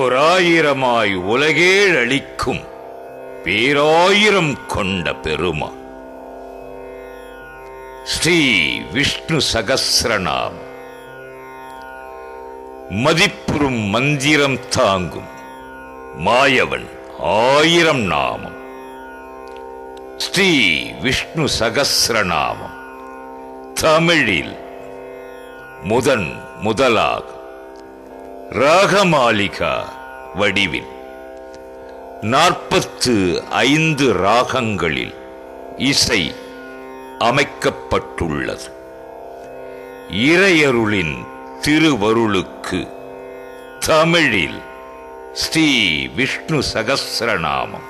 ஓர் ஆயிரமாய் உலகேழ் அளிக்கும் பேராயிரம் கொண்ட பெருமா ஸ்ரீ விஷ்ணு சகசிரநாம் மதிப்புறும் மந்திரம் தாங்கும் மாயவன் ஆயிரம் நாமம் ஸ்ரீ விஷ்ணு சகசிரநாமம் தமிழில் முதன் முதலாக ராகமாலிகா வடிவில் நாற்பத்து ஐந்து ராகங்களில் இசை அமைக்கப்பட்டுள்ளது இறையருளின் திருவருளுக்கு தமிழில் ஸ்ரீ விஷ்ணு சகசிரநாமம்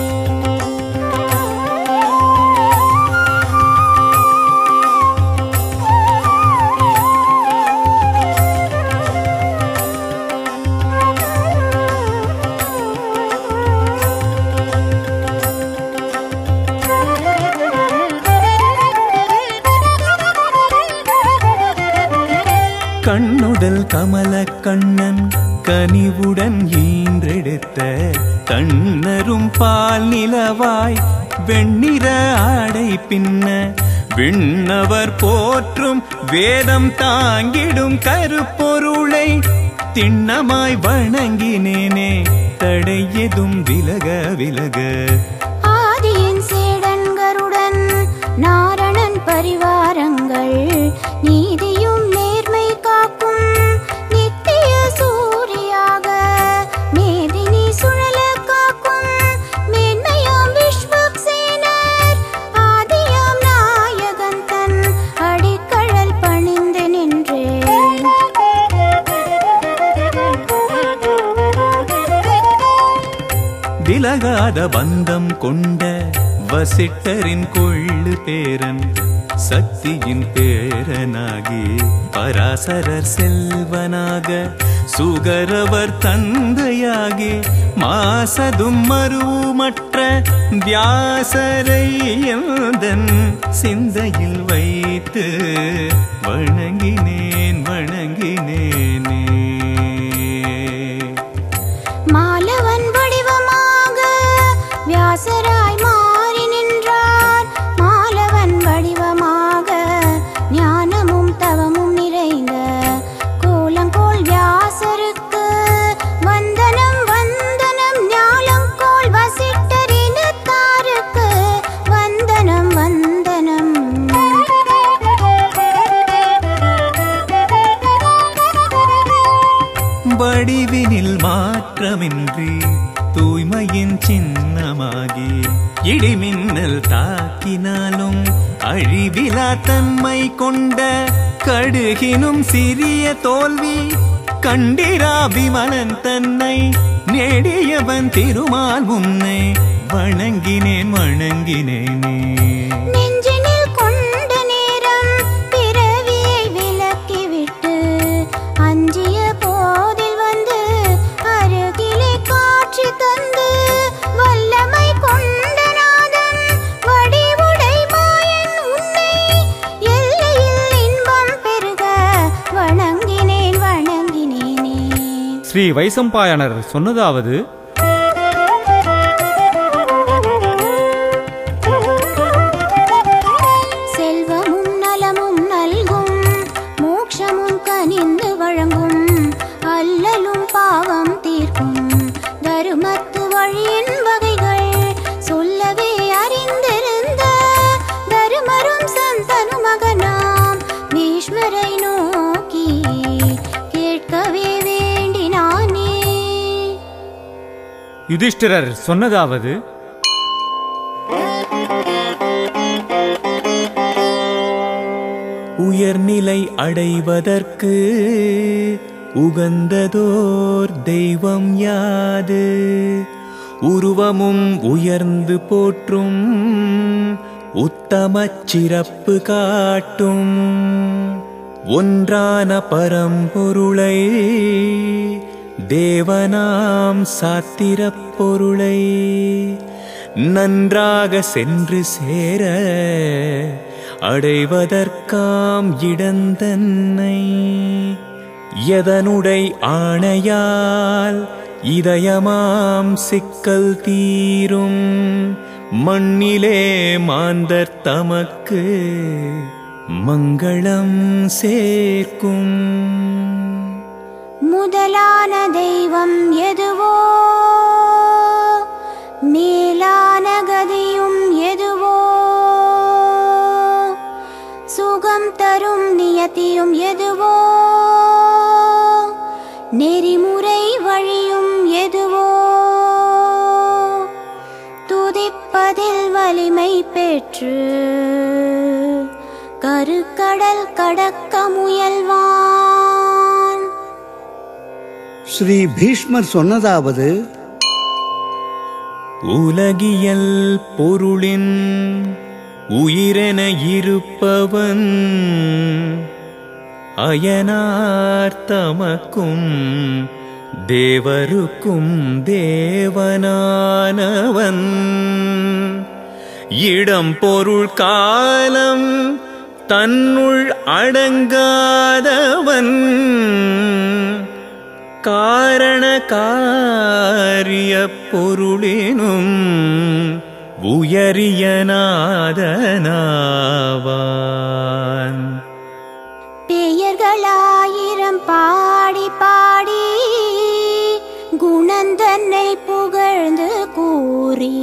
கண்ணுதல் கமல கண்ணன் கனிவுடன் ஈன்றெடுத்த கண்ணரும் பால் நிலவாய் வெண்ணிற ஆடை பின்ன விண்ணவர் போற்றும் வேதம் தாங்கிடும் கருப்பொருளை திண்ணமாய் வணங்கினேனே தடை எதும் விலக விலக ஆதியின் சேடன்கருடன் நாரணன் பரிவாரங்கள் நீதியும் நேர்மை காக்கும் நித்திய சூரியாக மேதினி சுழல காக்கும் மேன்மையாம் விஸ்வக்சேனர் ஆதியாம் நாயகன் தன் அடிக்கழல் பணிந்து நின்றேன் விலகாத பந்தம் கொண்ட வசிட்டரின் கொள்ளு பேரன் சக்தியின் பேரனாகி பராசரர் செல்வனாக சுகரவர் தந்தையாகி மாசதும் மருவமற்ற வியாசரை எந்தன் சிந்தையில் வைத்து வணங்கினேன் வணங்கினேனே மாலவன் வடிவமாக வியாசராய் மாறி நின்றார் மாலவன் வடிவமாக ஞானமும் தவமும் நிறைந்த கோலங்கோல் வியாசருக்கு வந்தனம் வந்தனம் ஞாலங்கோல் வசிட்டரினத்தாருக்கு வந்தனம் வந்தனம் வடிவினில் மாற்றமின்றி தூய்மையின் சின்னமாகி இடிமின்னல் தாக்கினாலும் அழிவிலா தன்மை கொண்ட கடுகினும் சிறிய தோல்வி கண்டிரா விமலன் தன்னை நெடியவன் திருமால் முன்னை வணங்கினேன் வணங்கினேனே நெஞ்சினில் கொண்ட நேரம் பிறவியை விலக்கிவிட்டு அஞ்சிய போதில் வந்து அருகிலே காட்சி தந்து வல்லமை கொண்ட நாதன் வடிவுடை மாயன் உன்னை எல்லையில் இன்பம் பெருக வணங்கினேன் வணங்கினேனே ஸ்ரீ வைசம்பாயனர் சொன்னதாவது செல்வமும் நலமும் நல்கும் மோட்சமும் கனிந்து வழங்கும் அல்லலும் பாவம் தீர்க்கும் தருமத்து வழியின் வகைகள் சொல்லவே அறிந்திருந்த தருமரும் சந்தனு மகனாம் பீஷ்மரை நோக்கி கேட்கவே வேண்டினானே யுதிஷ்டிரர் சொன்னதாவது உயர்நிலை அடைவதற்கு உகந்ததோர் தெய்வம் யாது உருவமும் உயர்ந்து போற்றும் உத்தமச் சிறப்பு காட்டும் ஒன்றான பரம்பொருளை தேவனாம் சாத்திரப் பொருளை நன்றாக சென்று சேர அடைவதற்காம் இடந்தன்னை எதனுடை ஆணையால் இதயமாம் சிக்கல் தீரும் மண்ணிலே மாந்தர் தமக்கு மங்களம் சேர்க்கும் முதலான தெய்வம் எதுவோ மேலான கதியும் எதுவோ சுகம் தரும் நியதியும் எதுவோ நெறிமுறை வழியும் எதுவோ துதிப்பதில் வலிமை பெற்று கருக்கடல் கடக்க முயல்வான் ஸ்ரீ பீஷ்மர் சொன்னதாவது உலகியல் பொருளின் உயிரென இருப்பவன் அயனார் தமக்கும் தேவருக்கும் தேவனானவன் இடம் பொருள் காலம் தன்னுள் அடங்காதவன் காரண காரிய பொருளினும் உயரியநாதனாவான் பெயர்களாயிரம் பாடி பாடி குணந்தன்னை புகழ்ந்து கூறி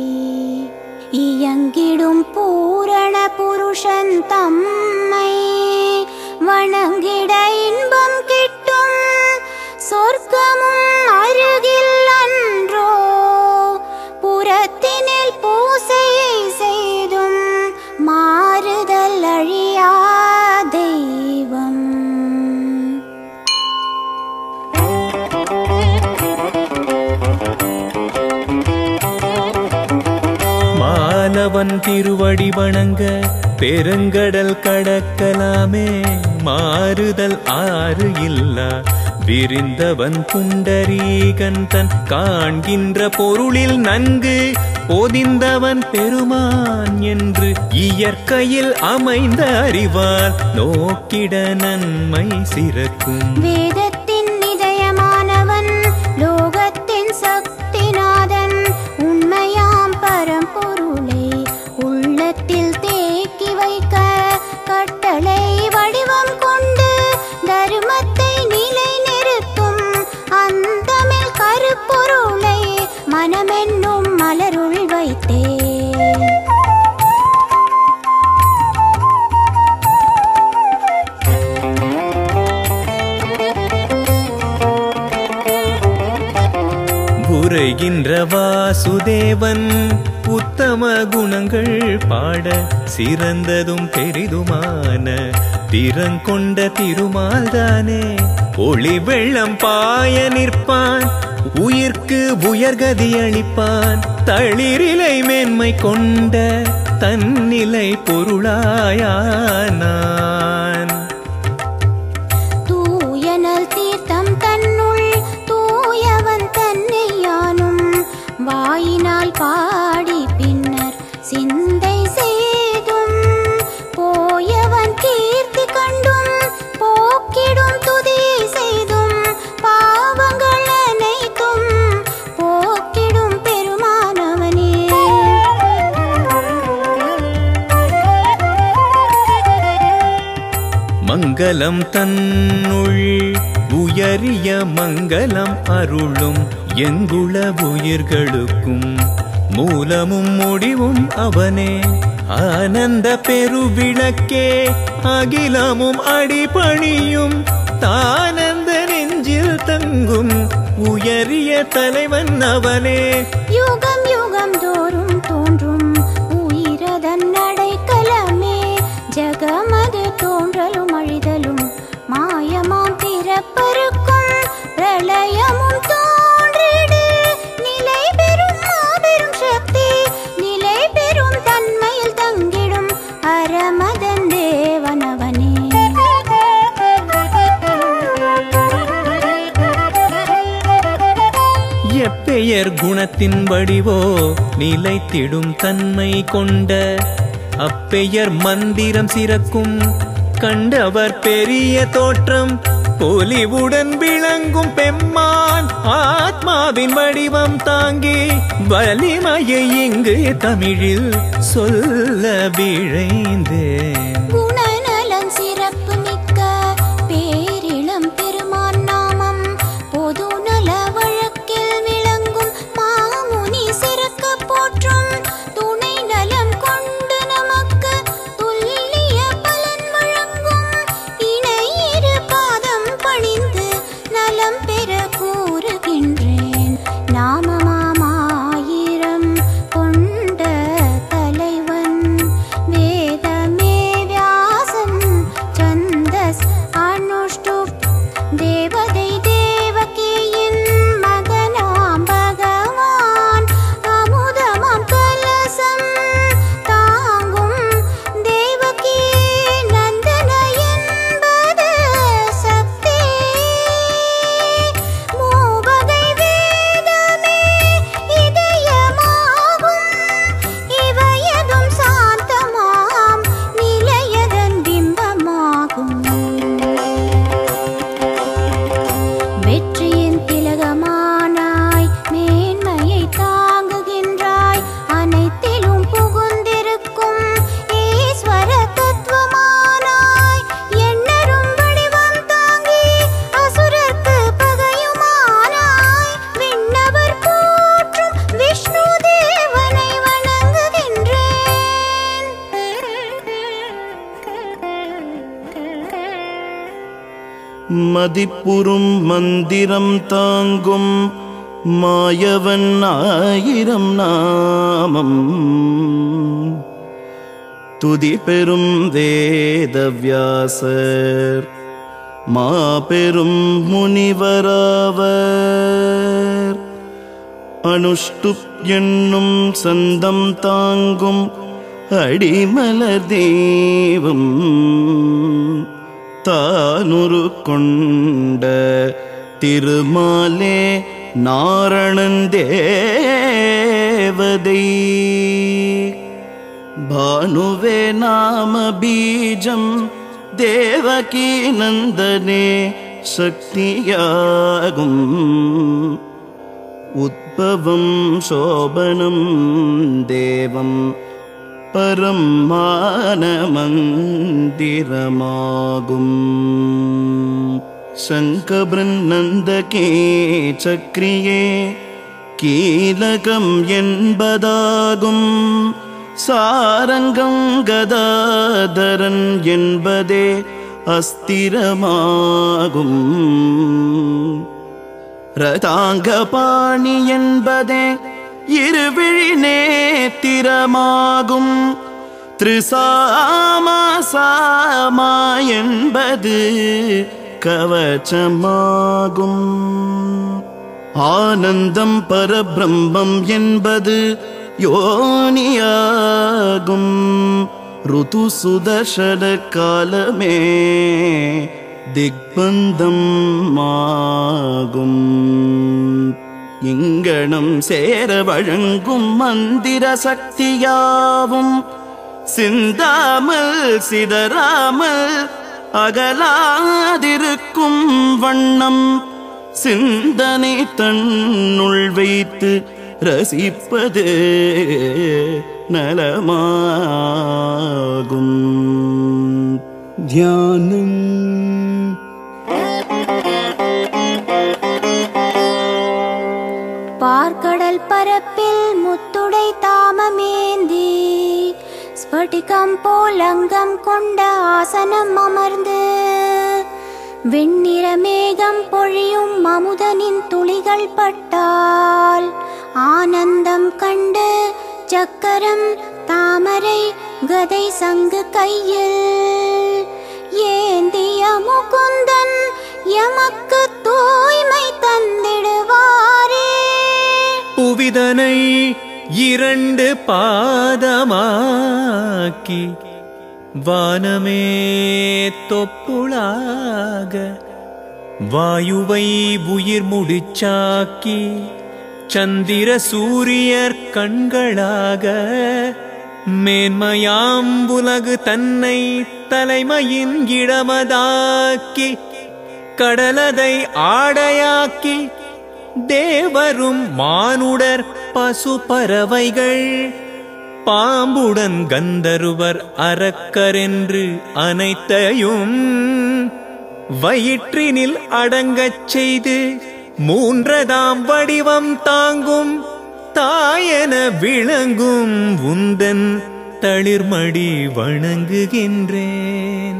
இயங்கிடும் பூரண புருஷன் தம்மை வணங்கிட இன்பம் கிட்டும் சொர்க்கமும் அருகில் அன்றோ புறத்தினில் பூசை செய்தும் மாறுதல் அழியா தெய்வம் மாலவன் திருவடி வணங்க பெருங்கடல் கடக்கலாமே மாறுதல் ஆறு இல்லா விரிந்தவன் புண்டரீகன் தன் காண்கின்ற பொருளில் நன்கு போதிந்தவன் பெருமான் என்று இயற்கையில் அமைந்த அறிவால் நோக்கிட நன்மை சிறக்கும் வேதத்தின் இதயமானவன் லோகத்தின் சக்திநாதன் உண்மையாம் பரம்பொருளை உள்ளத்தில் தேக்கி வைக்க கட்டளை வடிவம் கொண்டு தர்மத்தை நிலை நிறுத்தும் அந்தமில் கருப்பொருளை மனமென்னும் மலருள் வைத்தேன் உரைகின்ற வாசுதேவன் உத்தம குணங்கள் பாட சிறந்ததும் பெரிதுமான திறங்கொண்ட திருமால்தானே ஒளி வெள்ளம் பாய நிற்பான் உயிர்க்கு உயர்கதி அளிப்பான் தளிரிலை மேன்மை கொண்ட தன்னிலை பொருளாயானான் தூயனல் தீர்த்தம் தன்னுள் தூயவன் தன்னை யானும் வாயினால் பாடி பின்னர் சிந்தை செய்தும் போயவன் கீர்த்தி கண்டும் போக்கிடும் துதி செய்தும் பாவங்கள் அனைத்தும் போக்கிடும் பெருமானவனே மங்களம் தன்னுள் உயரிய மங்களம் அருளும் எங்குள உயிர்களுக்கும் மூலமும் முடிவும் அவனே ஆனந்த பெருவிளக்கே அகிலமும் அடிபணியும் தானந்த நெஞ்சில் தங்கும் உயரிய தலைவன் அவனே யுகம் யுகம் தோறும் தோன்றும் உயிரதன் அடைக்கலமே ஜகமது தோன்றலும் அழிதலும் மாயமாம் பிறப்பருக்கும் பிரளயமும் தோன்றிடு நிலை பெறும் மாபெரும் சக்தி நிலை பெறும் தன்மையில் தங்கிடும் அரமதன் தேவனவனே எப்பெயர் குணத்தின் வடிவோ நிலைத்திடும் தன்மை கொண்ட அப்பெயர் மந்திரம் சிறக்கும் கண்டவர் பெரிய தோற்றம் பொலிவுடன் விளங்கும் பெம்மான் ஆத்மாவின் வடிவம் தாங்கி வலிமையை இங்கு தமிழில் சொல்ல விழைந்தேன் குணநலன் சிறப்பு மிக்க பேரிளம் பெருமான் நாமம் பொது நல வழக்கில் விளங்கும் மாமுனி சிறக்க போற்றும் துணை நலம் கொண்டு நமக்கு துல்லிய பலன் வழங்கும் இணையிரு பாதம் பணிந்து நலம் பெற கூறுகின்றேன் நாமமாயிரம் கொண்ட தலைவன் வேதமே வியாசன் சந்தஸ் அனுஷ்டுப் தேவதை தேவகியின் மகனாம் பகவான் அமுதமாம் கலசம் தாங்கும் தேவகி நந்தன என்பது சக்தி மூவகை வேதமே இதயமாகும் இவையதும் சாந்தமாம் நிலையதன் பிம்பமாகும் வெற்றியின் திலகமானாய் மேன்மையை தாங்குகின்றாய் அனைத்திலும் புகுந்திருக்கும் ஈஸ்வர தத்துவமானாய் எண்ணரும் வடிவம் தாங்கி அசுரர்க்கு பகையுமானாய் விண்ணவர் போற்றும் விஷ்ணு தேவனை வணங்குகின்றேன் மதிப்புறும் மந்திரம் தாங்கும் மாயவன் ஆயிரம் நாமம் துதி பெறும் வேதவியாசர் மாபெரும் முனிவராவர் அனுஷ்டுப் என்னும் சந்தம் தாங்கும் அடிமலர் தெய்வம் தானுரு கொண்ட திருமாலே நாரணன் தேவதை பானுவே நாம பீஜம் தேவகி நந்தனே சக்தியாகும் உத்பவம் சோபனம் தேவம் பரம் மானமந்திரமாகும் சங்கபிரன் நந்தகே சக்ரியே கீலகம் என்பதாகும் சாரங்கம் கதாதரன் என்பதே அஸ்திரமாகும் ரதாங்கபாணி என்பதே இருவிழி நேத்திரமாகும் திரிசாமா சாமா என்பது கவச்சமாகும் ஆனந்தம் பரபிரம்மம் என்பது யோனியாகும் ருது சுதர்ஷன காலமே திக்பந்தம் ஆகும் இங்கனம் சேர வழங்கும் மந்திர சக்தியாவும் சிந்தாமல் சிதறாமல் அகலாதிருக்கும் வண்ணம் சிந்தனை தன்னுள் வைத்து ரசிப்பது நலமாகும் தியானம் பார்க்கடல் பரப்பில் முத்துடை தாமமேந்தி ஸ்படிகம் போல் அங்கம் கொண்ட ஆசனம் அமர்ந்து வெண்ணிற மேகம் பொழியும் அமுதனின் துளிகள் பட்டால் ஆனந்தம் கண்டு சக்கரம் தாமரை கதை சங்கு கையில் ஏந்திய முகுந்தன் எமக்கு தூய்மை தந்திடுவாரே புவிதனை இரண்டு பாதமாக்கி வானமே தொப்புளாக வாயுவை உயிர் முடிச்சாக்கி சந்திர சூரியர் கண்களாக மேன்மையாம் உலகு தன்னை தலைமையின் இடமதாக்கி கடலதை ஆடையாக்கி தேவரும் மானுடர் பசு பறவைகள் பாம்புடன் கந்தருவர் அரக்கரென்று அனைத்தையும் வயிற்றினில் அடங்கச் செய்து மூன்றதாம் வடிவம் தாங்கும் தாயென விளங்கும் உந்தன் தளிர்மடி வணங்குகின்றேன்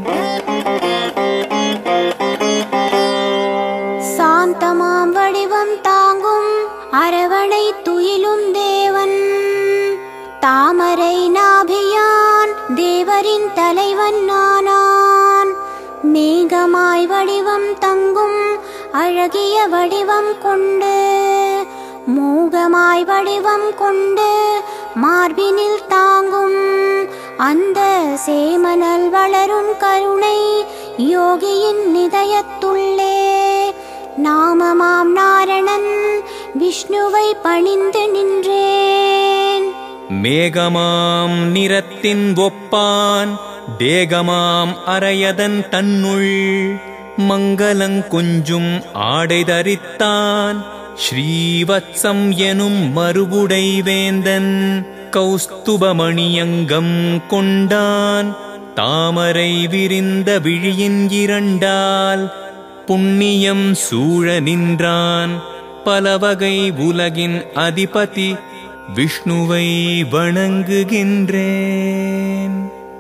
சாந்தமாம் வடிவம் தாங்கும் அரவணை துயிலும் தேவன் தாமரை நாபியான் தேவரின் தலைவன் நானான் மேகமாய் வடிவம் தங்கும் அழகிய வடிவம் கொண்டு மூகமாய் வடிவம் கொண்டு மார்பினில் தாங்கும் அந்த சேமனல் வளரும் கருணை யோகியின் நிதயத்துள்ளே நாமமாம் நாரணன் விஷ்ணுவை பணிந்து நின்றேன் மேகமாம் நிறத்தின் ஒப்பான் தேகமாம் அரையதன் தன்னுள் மங்களங் கொஞ்சும் ஆடை தரித்தான் ஸ்ரீவத்சம் எனும் மறுபுடை வேந்தன் கௌஸ்துபமணியங்கம் கொண்டான் தாமரை விரிந்த விழியின் இரண்டால் புண்ணியம் சூழ நின்றான் பலவகை உலகின் அதிபதி விஷ்ணுவை வணங்குகின்றேன்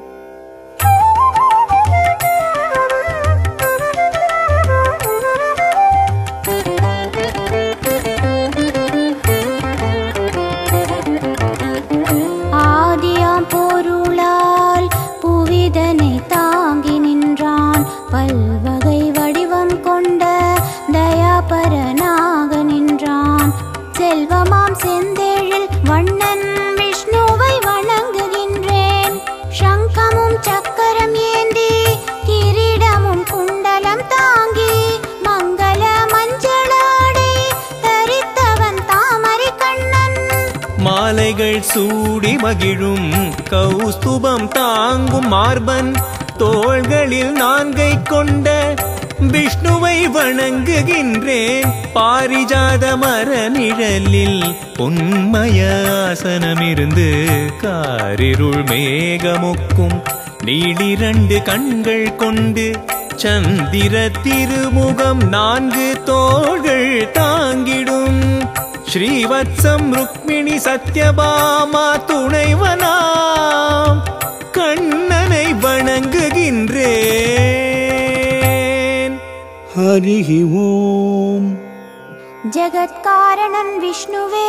ஆதியாம் பொருளால் புவிதனை தாங்கி நின்றான் பல்வகை வடிவம் கொண்ட தயாபரனாக நின்றான் செல்வமாம் செந்தேழில் வண்ணன் விஷ்ணுவை வணங்குகின்றேன் சங்கமும் சக்கரம் ஏந்தி கிரீடமும் குண்டலம் தாங்கி மங்கள மஞ்சளாடை தரித்தவன் தாமரை கண்ணன் மாலைகள் சூடி மகிழும் கௌஸ்துபம் தாங்கும் மார்பன் தோள்களில் நான்கை கொண்ட விஷ்ணுவை வணங்குகின்றேன் பாரிஜாத மர நிழலில் பொன்மய ஆசனமிருந்து காரிருள் மேகமுக்கும் நீளிரண்டு கண்கள் கொண்டு சந்திர திருமுகம் நான்கு தோள்கள் தாங்கிடும் ஸ்ரீவத்சம் ருக்மிணி சத்யபாமா துணைவனாம் கண்ணனை வணங்குகின்றேன் ஹரிஹி ஓம் ஜெகத்காரணன் விஷ்ணுவே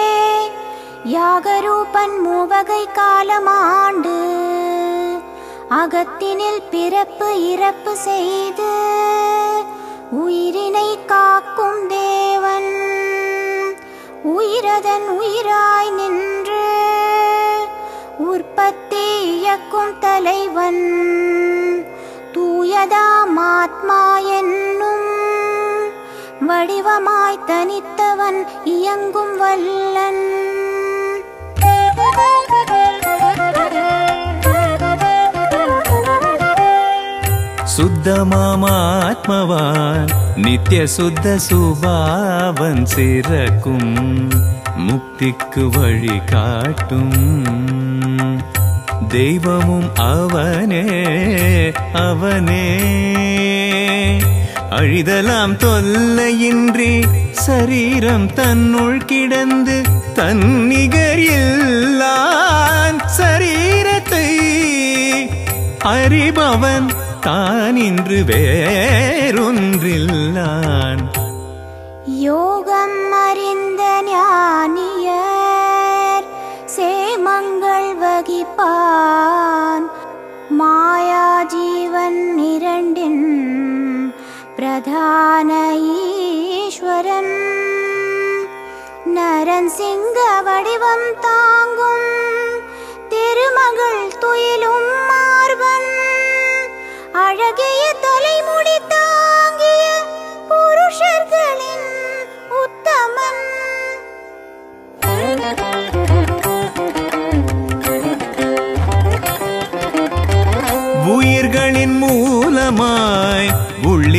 யாகரூபன் மூவகை காலமாண்டு அகத்தினில் பிறப்பு இறப்பு செய்து உயிரினை காக்கும் தேவன் உயிரதன் உயிராய் நின்று உற்பத்தி இயக்கும் தலைவன் தூயதாம் ஆத்மா என்னும் வடிவமாய் தனித்தவன் இயங்கும் வல்லன் சுத்தமாமாத்மவான் நித்திய சுத்த சுபாவன் சிறக்கும் முக்திக்கு வழி காட்டும் தெய்வமும் அவனே அவனே அழிதலாம் தொல்லையின்றி சரீரம் தன்னுள் கிடந்து தன்னிகர் இல்லான் சரீரத்தை அறிபவன் தான் இன்று வேறொன்றில்லான் யோகம் அறிந்த ஞானியர் சேமங்கள் வகிப்பான் மாயா ஜீவன் இரண்டின் பிரதான ஈஸ்வரன் நரன் சிங்க வடிவம் தாங்கும் திருமகள் துயிலும் மார்பன் அழகிய தலைமுடி தாங்கிய புருஷர்களின் உத்தமன்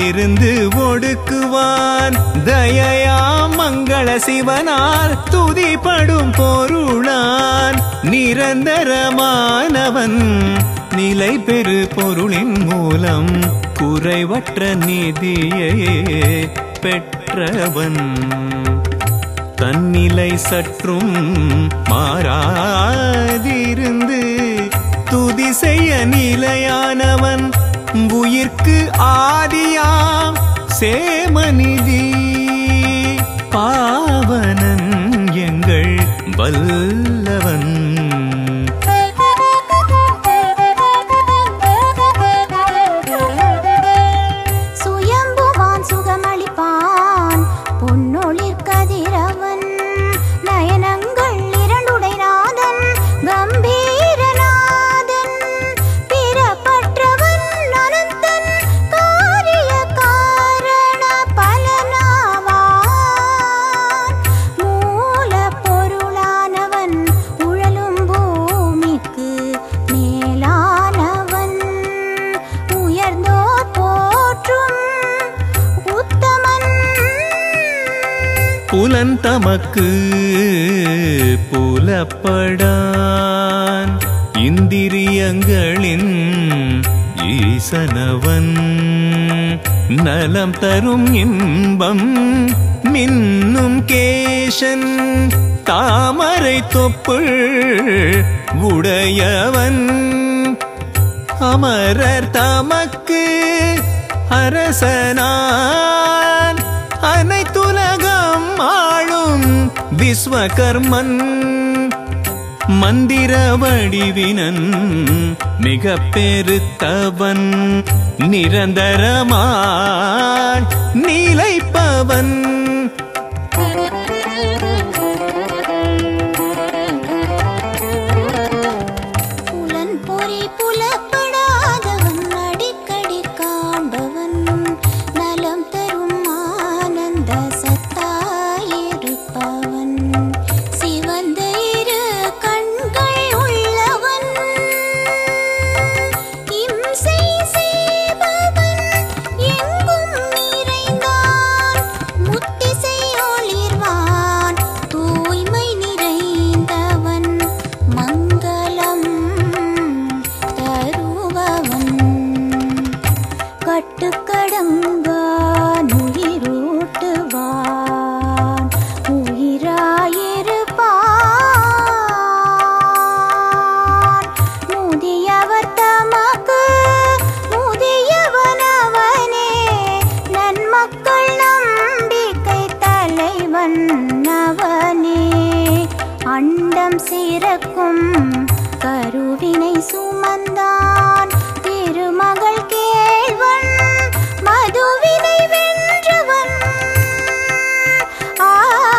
இருந்து ஒடுக்குவான் தயையா மங்கள சிவனால் துதிப்படும் பொருளான் நிரந்தரமானவன் நிலை பெறு பொருளின் மூலம் குறைவற்ற நிதியை பெற்றவன் தன்னிலை சற்றும் மாறாதிருந்து துதி செய்ய நிலையானவன் உயிர்க்கு ஆதியாம் சேமநிதி பாவனன் எங்கள் வல்லவன் சுயம்புவான் சுகமளிப்பான் பொன்னொளிர் கதிரவன் நயனங்கள் இரண்டுடைநாதன் கம்பீரநாதன் பிறப்பற்றவன் அனந்தன் காரிய காரண பலனாவான் மூல பொருளானவன் உழலும் பூமிக்கு மேலானவன் உயர்ந்தோர் போற்றும் உத்தமன் புலன் தமக்கு புலப்படான் இந்திரியங்களின் ஈசனவன் நலம் தரும் இன்பம் மின்னும் கேசன் தாமரை தொப்புள் உடையவன் அமரர் தமக்கு அரசனான் அனைத்துலகம் ஆளும் விஸ்வகர்மன் மந்திர வடிவினன் மிக பெருத்தவன் நிரந்தரமாய் நிலைப்பவன் புலன் பொறி புலப்படாதவன் அடிக்கடி காண்பவன் நலம் தரும் ஆனந்த சத்தாயிருப்பவன் சிவந்த இரு கண்கள் உள்ளவன் இம்சை செய்பவன் எங்கும் நிறைந்தான் முத்திசை ஒளிர்வான் தூய்மை நிறைந்தவன் மங்களம் தருபவன் கட்டுக்கடங்கான் உயிரூட்டுவான் உயிராயிருப்பான் முதியவர் தமக்கு முதியவனவனே நன்மக்கள் நம்பிக்கை தலைவன் அவனே அண்டம் சிறக்கும் கருவினை சுமந்தான் திருமகள் கேள்வன் மதுவினை வென்றவன் ஆ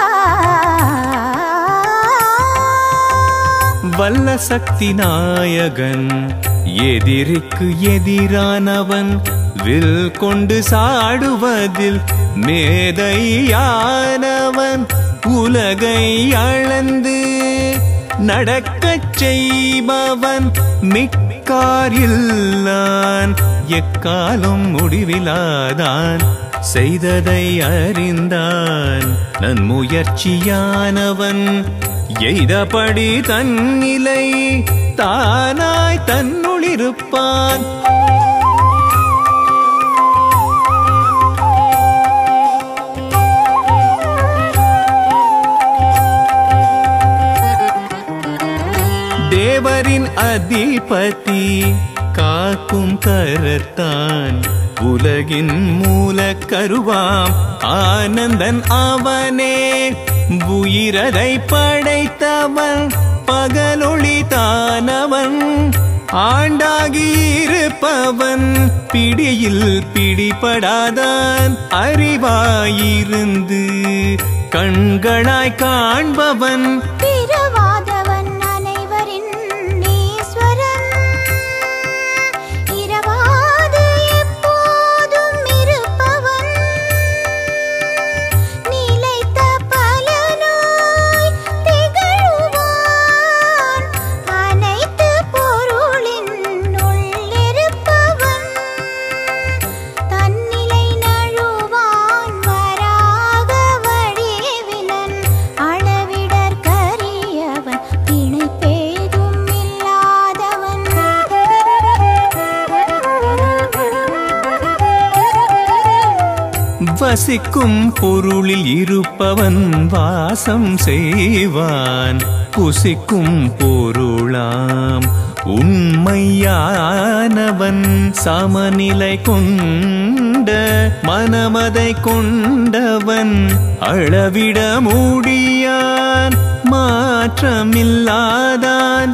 வல்ல சக்தி நாயகன் எதிரிக்கு எதிரானவன் வில் கொண்டு சாடுவதில் மேதையானவன் உலகை அளந்து நடக்கச் செய்பவன் மிக்காரில்லான் எக்காலும் முடிவிலாதான் செய்ததை அறிந்தான் நன்முயற்சியானவன் எய்தபடி தன்னிலை தானாய் தன்னுளிருப்பான் தேவரின் அதிபதி காக்கும் கரத்தான் உலகின் மூல கருவாம் ஆனந்தன் அவனே உயிரதை படைத்தவன் பகலொளி தானவன் ஆண்டாகியிருப்பவன் பிடியில் பிடிபடாதான் அறிவாயிருந்து கண்களாய் காண்பவன் பிறவாதவன் அனைவரின் ஈஸ்வரன் இரவாது எப்போதும் இருப்பவன் நிலைத்த பலனாய் திகழுவான் அனைத்து பொருளின் உள்ளிருப்பவன் தன்னிலை வசிக்கும் பொருளில் இருப்பவன் வாசம் செய்வான் புசிக்கும் பொருளாம் உண்மையானவன் சமநிலை கொண்ட மனமதை கொண்டவன் அளவிட முடியான் மாற்றமில்லாதான்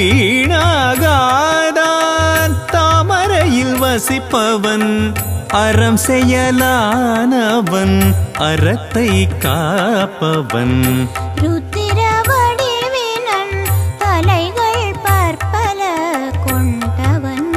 வீணாகாதான் தாமரையில் வசிப்பவன் அறம் செயலானவன் அறத்தை காப்பவன் ருத்திர வடிவினன் தலைகள் பற்பல கொண்டவன்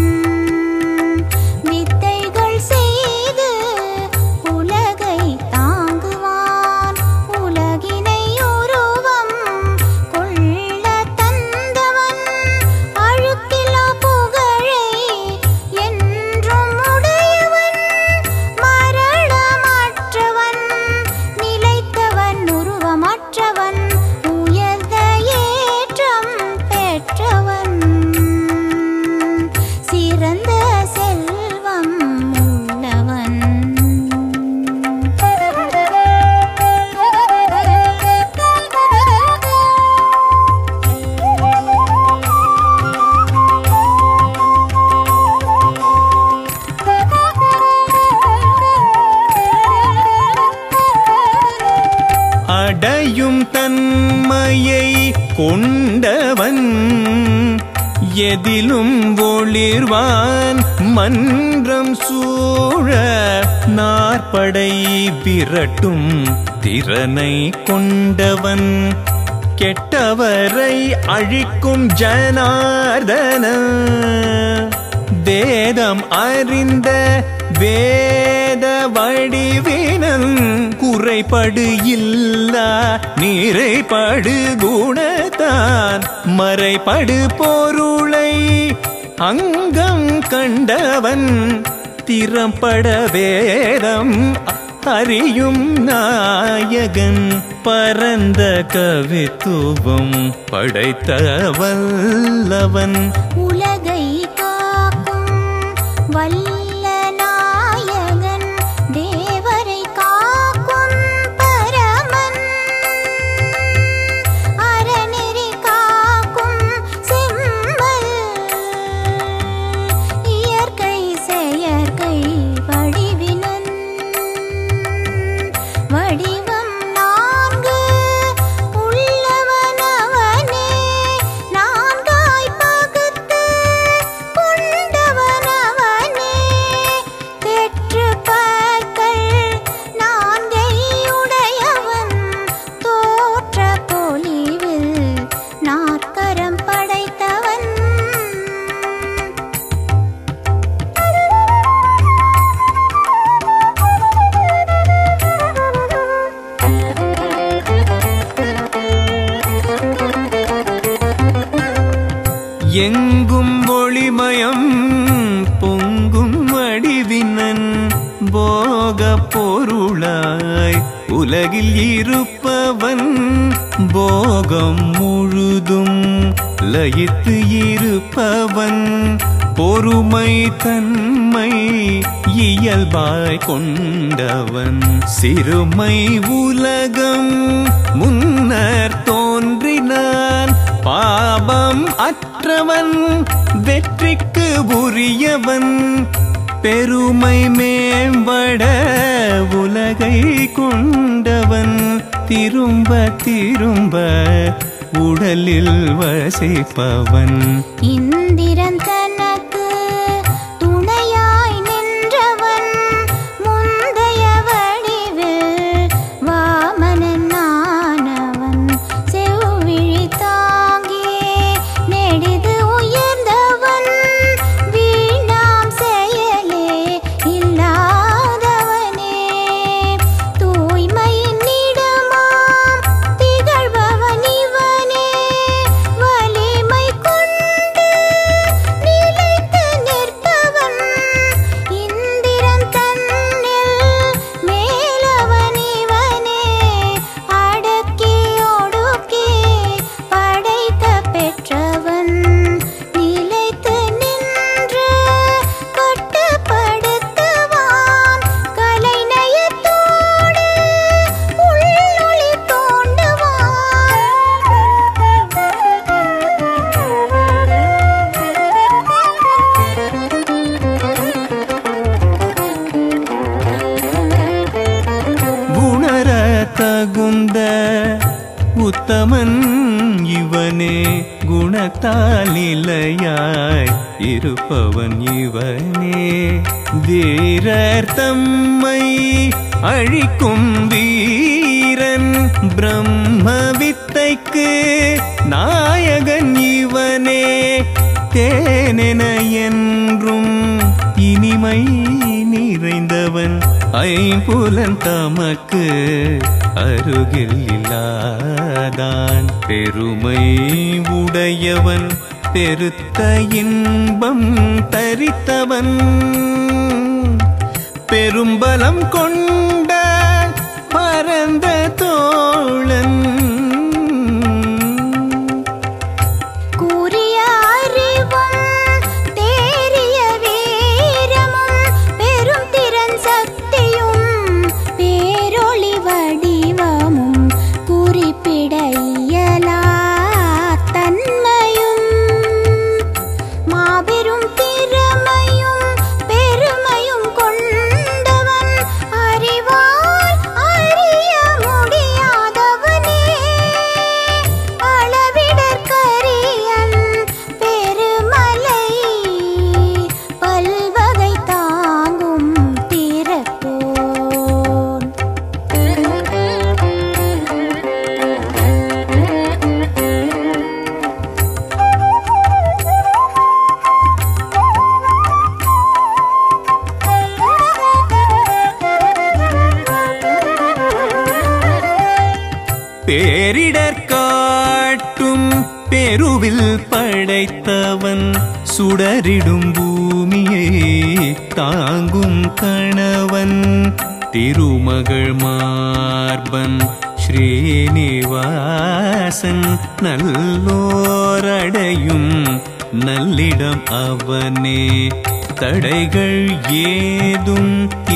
வித்தைகள் செய்து உலகை தாங்குவான் உலகினை உருவம் கொள்ள தந்தவன் அழுக்கிலா புகழை என்றும் உடையவன் மரணமற்றவன் நிலைத்தவன் உருவமற்றவன் உயர்ந்த ஏற்றம் பெற்றவன் சிறந்த செல்வம் உள்ளவன் அடையும் தன்மையை கொண்டவன் எதிலும் ஒளிர்வான் மன்றம் சூழ நாற்படை விரட்டும் திறனை கொண்டவன் கெட்டவரை அழிக்கும் ஜனார்தன வேதம் அறிந்த வேத வடிவினன் குறைபடு இல்லா நிறைபடு குணத்தான் மறைபடு பொருளை அங்கம் கண்டவன் திறம்பட வேதம் அறியும் நாயகன் பரந்த கவித்துவம் படைத்த வல்லவன் உலகை காக்கும் வல்ல நாயகன் தேவரை காக்கும் பரமன் அறநெறி காக்கும் செம்மல் இயற்கை செயற்கை வடிவினன் வடிவம் நான்கு உள்ளவனவனே நான்காய் பகுத்து கொண்டவனவனே பெற்று பற்கள் நான்கை உடையவன் தோற்ற பொலிவில் நாற்கரம் படைத்தவன் எங்கும் ஒளிமயம் பொங்கும் வடிவினன் போக பொருளாய் உலகில் இருப்பவன் போகம் முழுதும் லயித்து இருப்பவன் பொறுமை தன்மை இயல்பாய் கொண்டவன் சிறுமை உலகம் முன்னர் தோன்றினான் பாபம் அற்றவன் வெற்றிக்கு உரியவன் பெருமை மேம்பட உலகை கொண்டவன் திரும்ப திரும்ப உடலில் வசிப்பவன் இந்திரன் தனக்கு துணையாய் நின்றவன் முந்தைய வடிவில் வாமனன் ஆனவன் செவ்விழி தாங்கியே நெடிது உயர்ந்தவன் வீணாம் செயலே இல்லாதவனே தூய்மையின் இடமாம் திகழ்பவன் இவனே வலிமை கொண்டு உத்தமன் இவனே குணத்தால் நிலையாய் இருப்பவன் இவனே வீரர் தம்மை அழிக்கும் வீரன் பிரம்ம வித்தைக்கு நாயகன் இவனே தேனென என்றும் இனிமை நிறைந்தவன் ஐம்புலன் தமக்கு அருகில் இல்லாதான் பெருமை உடையவன் பெருத்த இன்பம் தரித்தவன் பெரும்பலம் கொண்ட பரந்த தோழன் கூறிய அறிவும் தேறிய வீரமும் பெரும் திறன் சக்தியும் பேரொளி வடிவமும் குறிப்பிட இயலா தன்மையும் மாபெரும் திறமையும் பெருமையும் கொண்டவன் அறிவால் அறிய முடியாதவனே அளவிடற்கரியன் பெருமலை பல்வகை தாங்கும் திறப்போன் பேரிடர் காட்டும் பெருவில் படைத்தவன் சுடரிடும் பூமியை தாங்கும் கணவன் திருமகள் மார்பன் ஸ்ரீனிவாசன் நல்லோரடையும் நல்லிடம் அவனே தடைகள் ஏதும்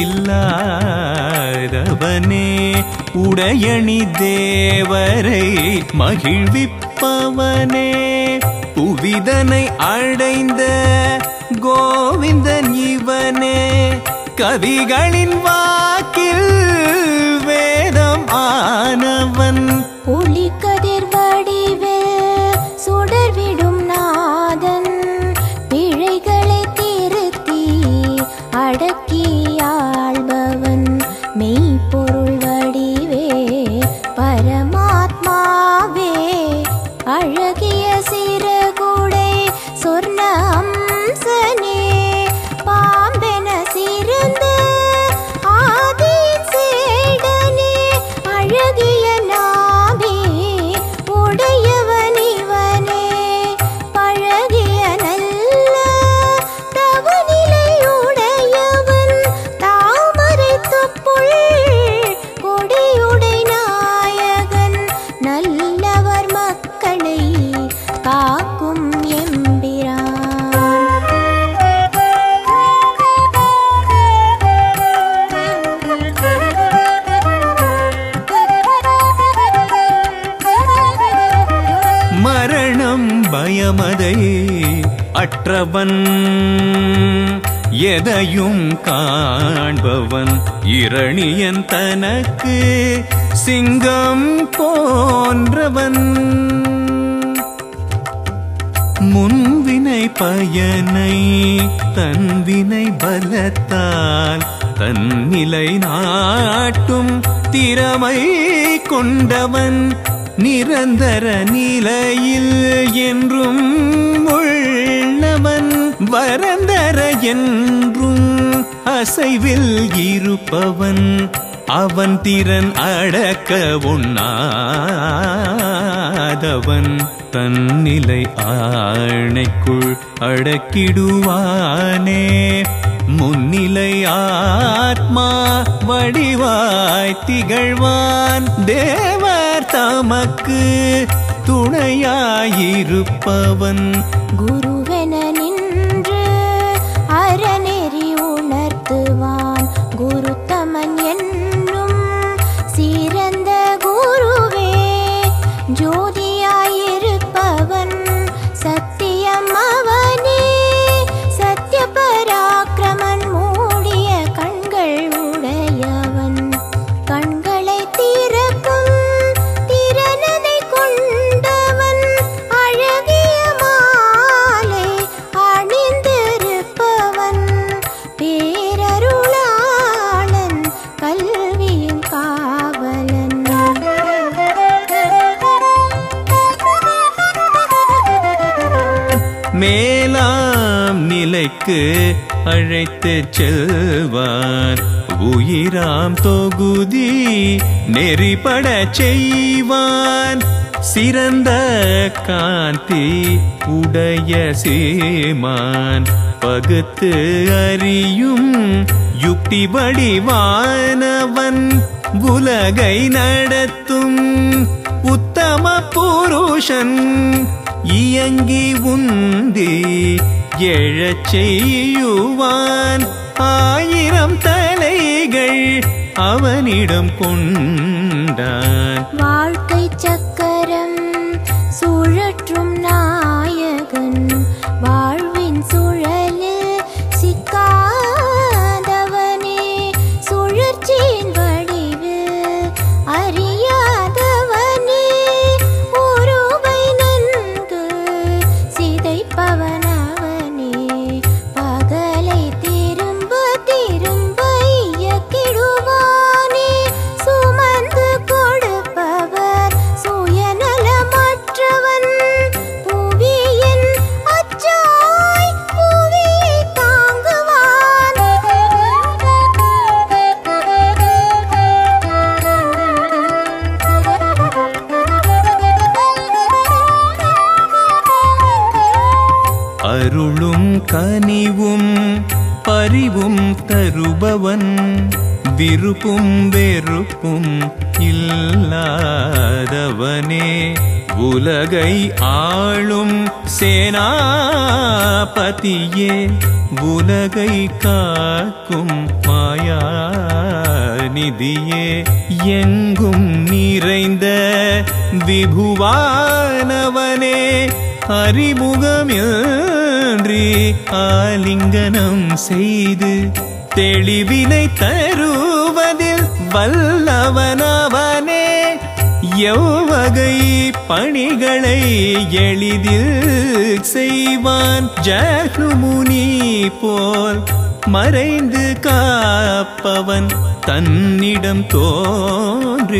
இல்லாதவனே உடையணி தேவரை மகிழ்விப்பவனே புவிதனை அடைந்த கோவிந்தன் இவனே கவிகளின் வாக்கில் வேதம் ஆனவன் ஒளிக்கதிர் வடிவில் சுடர்விடும் நாதன் பிழைகளை திருத்தி அடக்கி ஆள்பவன் மெய்ப்பொருள் வடிவே பரமாத்மாவே அழகிய சிறகுடை சொர்ண அம்சனே பாம்பென சிறந்த ஆதியின் சேடனே அழகிய நாபி உடையவன் இவனே பழகிய நல்ல தவநிலையுடையவன் தாமரை தொப்புள் கொடியுடை நாயகன் நல்லவர் மக்களை காக்கும் எம்பிரான் மரணம் பயமதை அற்றவன் எதையும் காண்பவன் இரணியன் தனக்கு சிங்கம் போன்றவன் முன்வினை பயனை தன்வினை பலத்தால் தன்னிலை நாட்டும் திறமை கொண்டவன் நிரந்தர நிலையில் என்றும் உள்ளவன் வரந்தர என்றும் அசைவில் இருப்பவன் அவன் திறன் அடக்க உண்ணாதவன் தன்னிலை ஆணைக்குள் அடக்கிடுவானே முன்னிலை ஆத்மா வடிவாய் திகழ்வான் தேவர் தமக்கு துணையாயிருப்பவன் குருவென நின்று அறநெறி உணர்த்துவான் குருத்தமன் என்னும் சிறந்த குருவே ஜோதியாயிருப்பவன் சத்தியம் அவனே சத்ய பராக்கிரமன் மூடிய கண்கள் உடையவன் கண்களை திறக்கும் திறனதை நிலைக்கு அழைத்து செல்வான் உயிராம் தொகுதி நெறிப்பட செய்வான் சிறந்த காந்தி உடைய சீமான் பகுத்து அறியும் யுக்திபடி வானவன் உலகை நடத்தும் உத்தம புருஷன் இயங்கி உந்தி எழச் செய்யுவான் ஆயிரம் தலைகள் அவனிடம் கொண்டான் வாழ்க்கை சக்கரம் சுழற்றும் நாயகன் வாழ்வின் சுழலில் சிக்காதவனே சுழற்சியின் வடிவில் அறியாதவனே உருவை நன்கு சிதைப்பவனவனே பகலை திரும்ப திரும்ப இயக்கிடுவானே சுமந்து கொடுப்பவர் சுயநலமற்றவன் புவியின் அச்சாய் புவியை தாங்குவான் அருளும் கனிவும் பரிவும் தருபவன் விருப்பும் வெறுப்பும் இல்லாதவனே உலகை ஆளும் சேனாபதியே உலகை காக்கும் மாயாநிதியே எங்கும் நிறைந்த விபுவானவனே அறிமுகமின்றி ஆலிங்கனம் செய்து தெளிவினை தருவதில் வல்லவனவனே எவ்வகை பணிகளை எளிதில் செய்வான் ஜானுமுனி போல் மறைந்து காப்பவன் தன்னிடம் தோன்றி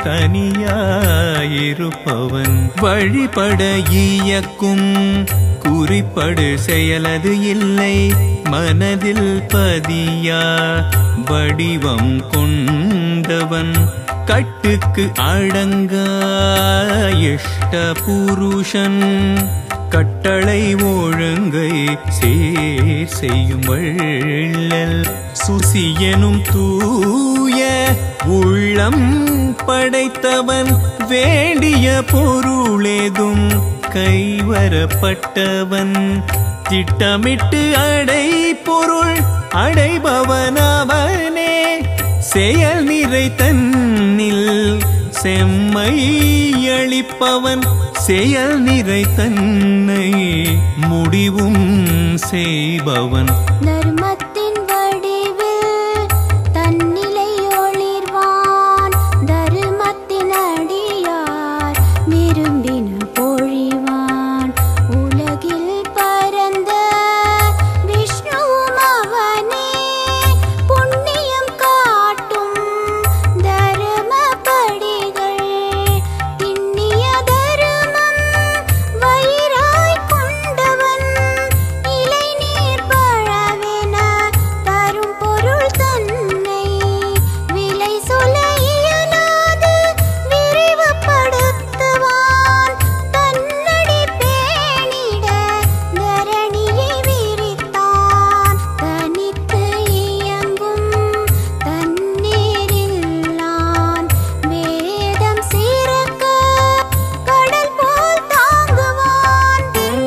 தனியாயிருப்பவன் வழிபட இயக்கும் குறிப்படு செயலது இல்லை மனதில் பதியா வடிவம் கொண்டவன் கட்டுக்கு அடங்கா இஷ்ட புருஷன் கட்டளை ஒழுங்கை சீர் செய்யும் வள்ளல் சுசியனும் தூய உள்ளம் படைத்தவன் வேண்டிய பொருளேதும் கைவரப்பட்டவன் திட்டமிட்டு அடை பொருள் அடைபவனவனே செயல் நிறை தன்னில் செம்மை அளிப்பவன் செயல் நிறை தன்னை முடிவும் செய்பவன் தர்மத்தின் வடிவில் தன்னிலை ஒளிர்வான் தர்மத்தின் அடியார் விரும்பின பொழிவான் உலகில் பரந்த விஷ்ணுவும் அவனே புண்ணியம் காட்டும் தர்மப்படிகள் திண்ணிய தர்மம் வயிறாய் கொண்டவன் இலை நீர் பழவென தரும் பொருள் தன்னை விலை சொல்ல இயலாது விரிவுபடுத்துவான் தன்னடி பேணிட தரணியை விரித்தான் தனித்து இயங்கும் தண்ணீரில்லான் வேதம் சிறக்க கடல் போல் தாங்குவான்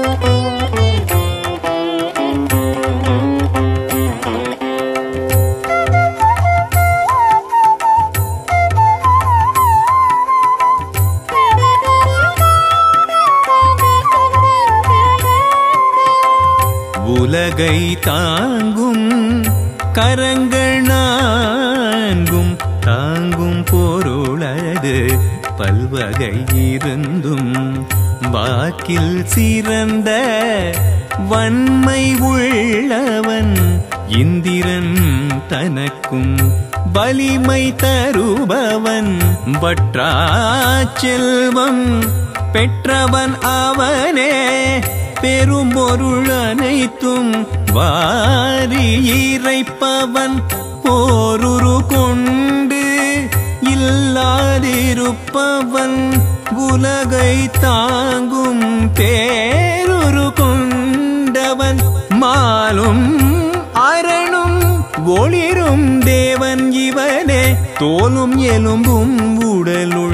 உலகை தாங்கும் கரங்கள் நான்கும் தாங்கும் பொருளது பல்வகை இருந்தும் வாக்கில் சிறந்த வன்மை உள்ளவன் இந்திரன் தனக்கும் வலிமை தருபவன் வற்றா செல்வம் பெற்றவன் அவனே பெரும்பொருள் அனைத்தும் வாரி இறைப்பவன் போருரு கொண்டு இல்லாதிருப்பவன் உலகை தாங்கும் பேருரு கொண்டவன் மாலும் அரணும் ஒளிரும் தேவன் இவனே தோலும் எலும்பும் உடலுள்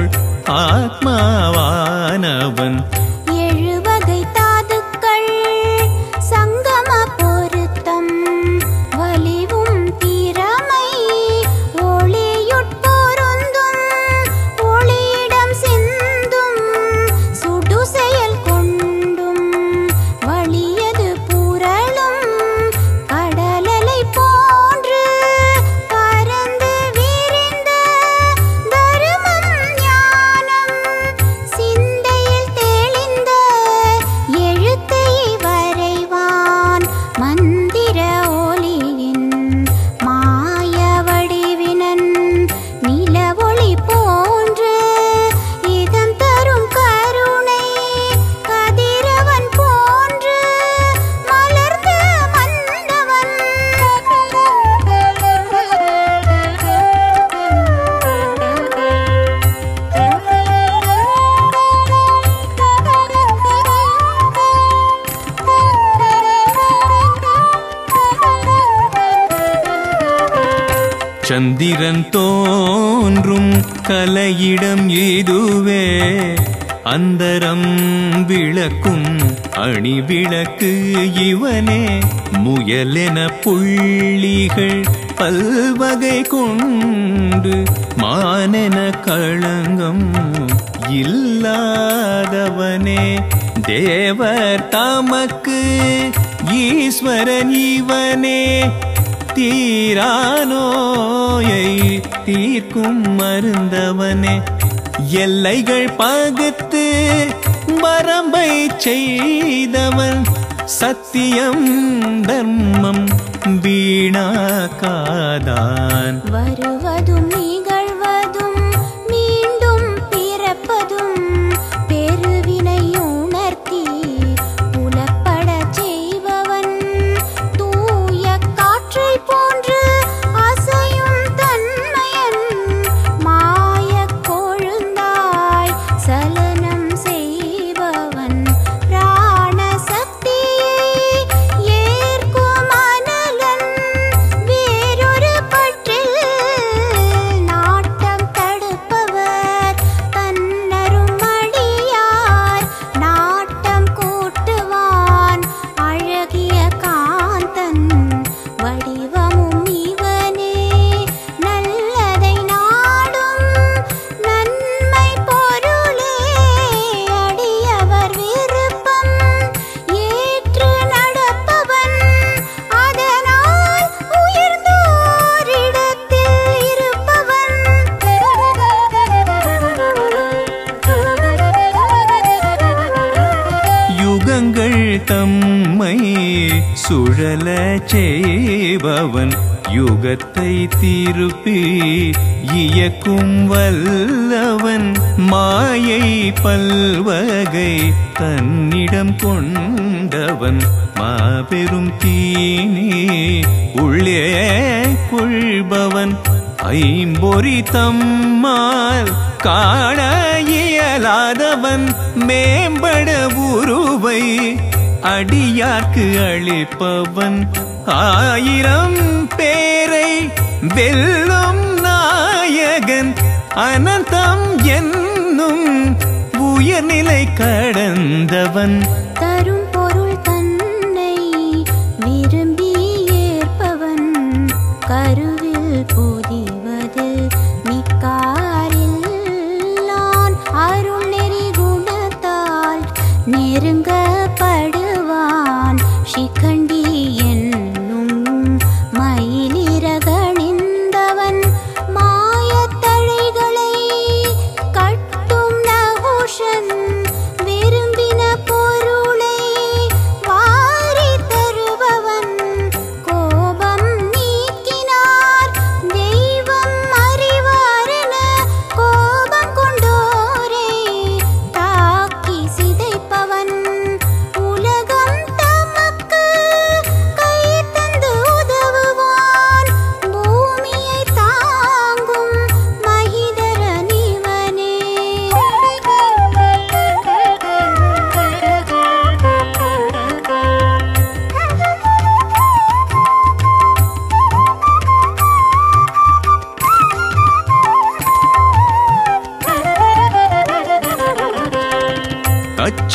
ஆத்மாவானவன் எழுவகை தாதுக்கள் சங்கம பொருத்தம் வலிவும் திறமை ஒளியுட்பொருந்தும் ஒளியிடம் சிந்தும் சுடு செயல் கொண்டும் வலியது புரளும் கடலலை போன்று பரந்து விரிந்த தருமம் ஞானம் சிந்தையில் தெளிந்த எழுத்தை வரைவான் மந்திர ஒளியின் மாய வடிவினன் நில ஒளி போன்று இதம் தரும் கருணை கதிரவன் போன்று மலர்ந்த சந்திரன் தோன்றும் கலையிடம் இதுவே அந்தரம் விளக்கும் அணி விளக்கு இவனே முயலென புள்ளிகள் பல்வகை கொண்டு மானென களங்கம் இல்லாதவனே தேவர் தமக்கு ஈஸ்வரன் இவனே தீரானோயை தீர்க்கும் மருந்தவனே எல்லைகள் பகுத்து வரம்பை செய்தவன் சத்தியம் தர்மம் வீணாக்காதான் வருவதும் நிகழ்வதும் மீண்டும் பிறப்பதும் பெருவினை உணர்த்தி புலப்படச் செய்பவன் தூய காற்றை போன்று அசையும் தன்மையன் மாயக் கொழுந்தாய் சலனம் செய்பவன் பிராண சக்தியை ஏற்கும் அனலன் வேறொரு பற்றில் நாட்டம் தடுப்பவர் தன்னரும் அடியார் நாட்டம் கூட்டுவான் அழகிய காந்தன் வடிவமும் இவனே நல்லதை நாடும் நன்மை பொருளே அடியவர் விருப்பம் ஏற்று நடப்பவன் அதனால் உயர்ந்தோரிடத்தில் இருப்பவன் யுகங்கள் தம்மை சுழல செய்பவன் யுகத்தை திருப்பி இயக்கும் வல்லவன் மாயை பல்வகை தன்னிடம் கொண்டவன் மாபெரும் தீனி உள்ளே கொள்பவன் ஐம்பொறி தம்மால் காண இயலாதவன் மேம்பட உருவை அடியார்க்கு அளிப்பவன் ஆயிரம் பேரை வெல்லும் நாயகன் அனந்தம் என்னும் உயர்நிலை கடந்தவன் தரும் பொருள் தன்னை விரும்பி ஏற்பவன் கருவில் பொதிவது மிக்காரில் அருள் நெறி குணத்தால் நெருங்கப்படுவான் சிக்கண்டி என்னும் மயிலிறகணிந்தவன் மாயத்தழைகளை கட்டும் நகுஷன் விரும்பின பொருளை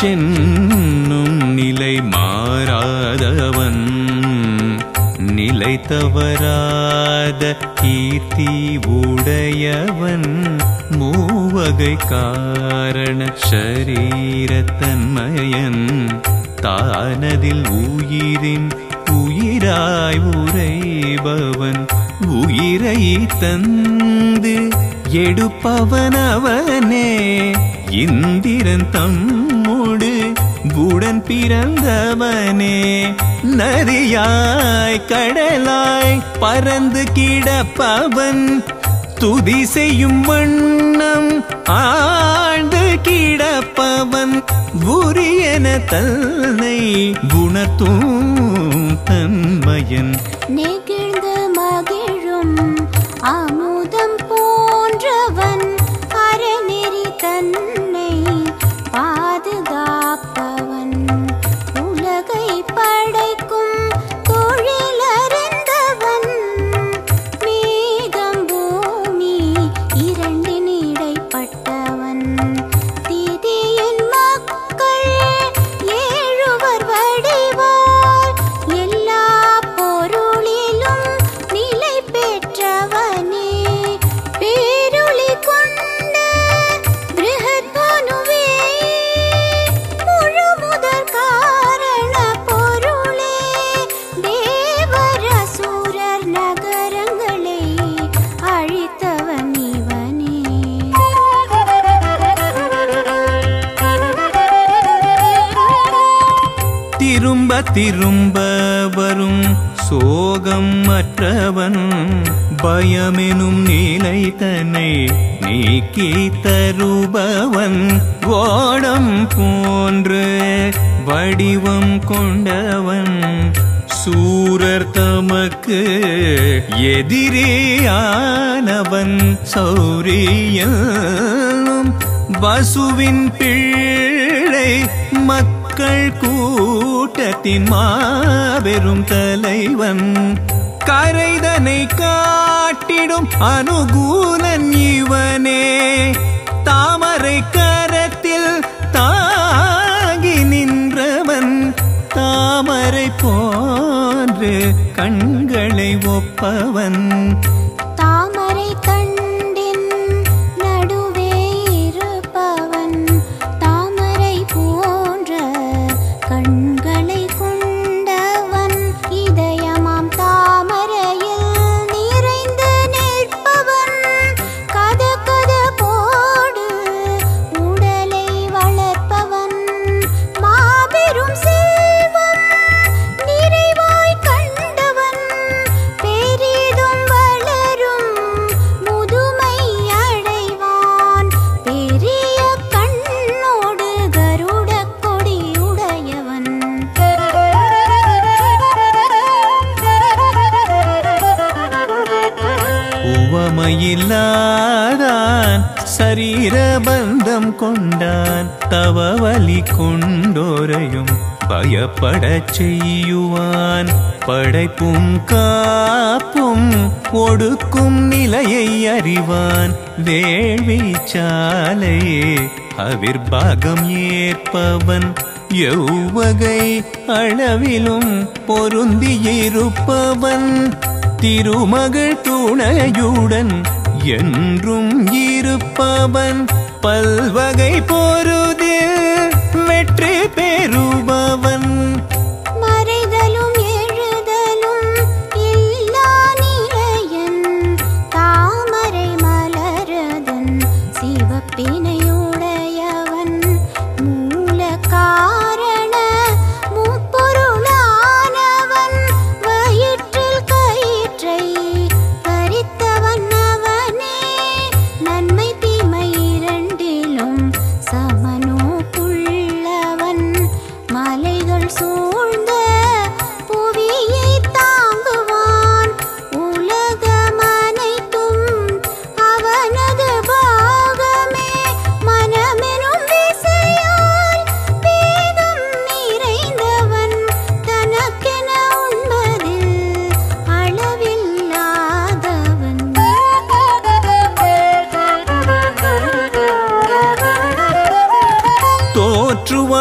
சென்னும் நிலை மாறாதவன் நிலை தவறாத கீர்த்தி உடையவன் மூவகை காரண ஷரீரத்தன்மயன் தானதில் உயிரின் உயிராய் உரைபவன் உயிரை தந்து எடுப்பவன் அவனே இந்திரன் தம்முடு உடன் பிறந்தவனே நதியாய் கடலாய் பறந்து கிடப்பவன் துதி செய்யும் வண்ணம் ஆழ்ந்து கிடப்பவன் உரியன தன்னை குணத்தும் தன்மையன் நெகிழ்ந்து மகிழும் அமுதம் போன்றவன் அறநெறி தன்னை பாதுகாப்பவன் உலகை படைக்கும் தொழிலறிந்தவன் மேகம் பூமி இரண்டின் இடைப்பட்டவன் திதியின் மக்கள் ஏழுவர் வடிவால் எல்லா பொருளிலும் நிலை பெற்றவனே பேருளி கொண்ட பிருஹத்பானுவே முழு முதற் காரண பொருளே தேவர் அசுரர் நகரங்களை அழித்தவன் இவனே திரும்ப திரும்ப வரும் சோகம் மற்றவன் பயமெனும் நிலை தன்னை நீக்கி தருபவன் ஓடம் போன்று வடிவம் கொண்டவன் சூரர் தமக்கு எதிரியானவன் சௌரியம் வசுவின் பிள்ளை மக்கள் கூட்டத்தின் மாபெரும் தலைவன் கரைதனை காட்டிடும் அனுகூலன் இவனே தாமரை கரத்தில் தாங்கி நின்றவன் தாமரை போன்று கண்களை ஒப்பவன் தாமரை தண்டின் நடுவே இருப்பவன் தாமரை போன்ற கண்களை கொண்டவன் இதயமாம் தாமரையில் நிறைந்து நிற்பவன் கத கத போடு உடலை வளர்ப்பவன் மாபெரும் செல்வம் நிறைவாய் கண்டவன் பெரிதும் வளரும் முதுமை அடைவான் பெரிய கண்ணோடு கருட கொடியுடையவன் உவமையில்லாதான் சரீரபந்தம் கொண்டான் தவவலி கொண்டோரையும் பயப்படச் செய்யுவான் படைப்பும் காப்பும் ஒடுக்கும் நிலையை அறிவான் வேள்வி சாலையே அவிர்பாகம் ஏற்பவன் எவ்வகை அளவிலும் பொருந்தியிருப்பவன் திருமகள் துணையுடன் என்றும் இருப்பவன் பல்வகை பொருதில் வெற்றி பெறுபவன் மறைதலும் எழுதலும் இல்லா நிலையன் தாமரை மலரதன் சிவப்பினையுடையவன் மூல காரண முப்பொருளானவன் வயிற்றில் கயிற்றை பறித்தவன் அவனே நன்மை தீமை இரண்டிலும் சமனோக்குள்ளவன் மலைகள்